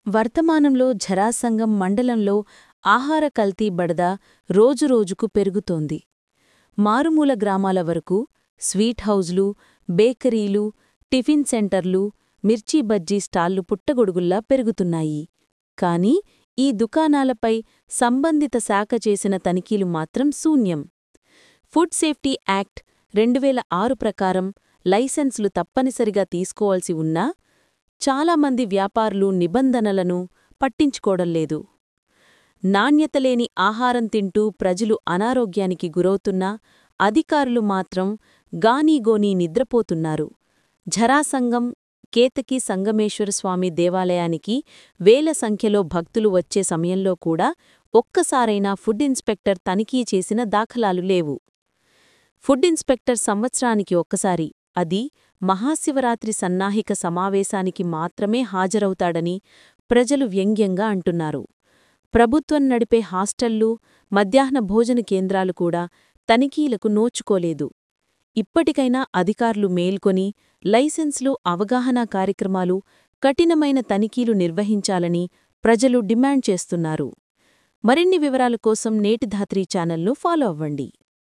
వర్తమానంలో ఝరాసంగం మండలంలో ఆహార కల్తీ బడద రోజురోజుకు పెరుగుతోంది మారుమూల గ్రామాల వరకు స్వీట్ హౌజ్లు బేకరీలు టిఫిన్ సెంటర్లు మిర్చీ బజ్జీ స్టాళ్లు పుట్టగొడుగుల్లా పెరుగుతున్నాయి కాని ఈ దుకాణాలపై సంబంధిత శాఖ చేసిన తనిఖీలు మాత్రం శూన్యం ఫుడ్ సేఫ్టీ యాక్ట్ రెండువేల ఆరు ప్రకారం లైసెన్సులు తప్పనిసరిగా తీసుకోవాల్సి ఉన్నా చాలామంది వ్యాపారులు నిబంధనలను పట్టించుకోవడంలేదు నాణ్యతలేని ఆహారం తింటూ ప్రజలు అనారోగ్యానికి గురవుతున్నా అధికారులు మాత్రం గానీగోనీ నిద్రపోతున్నారు ఝరాసంగం కేతకి సంగమేశ్వరస్వామి దేవాలయానికి వేల సంఖ్యలో భక్తులు వచ్చే సమయంలో కూడా ఒక్కసారైనా ఫుడ్ ఇన్స్పెక్టర్ తనిఖీ చేసిన దాఖలాలు లేవు ఫుడ్ ఇన్స్పెక్టర్ సంవత్సరానికి ఒక్కసారి అది మహాశివరాత్రి సన్నాహిక సమావేశానికి మాత్రమే హాజరవుతాడని ప్రజలు వ్యంగ్యంగా అంటున్నారు ప్రభుత్వం నడిపే హాస్టళ్లు మధ్యాహ్న భోజన కేంద్రాలు కూడా తనిఖీలకు నోచుకోలేదు ఇప్పటికైనా అధికారులు మేల్కొని లైసెన్స్లు అవగాహనా కార్యక్రమాలు కఠినమైన తనిఖీలు నిర్వహించాలని ప్రజలు డిమాండ్ చేస్తున్నారు మరిన్ని వివరాల కోసం నేటి ధాత్రీ ఛానల్ను ఫాలో అవ్వండి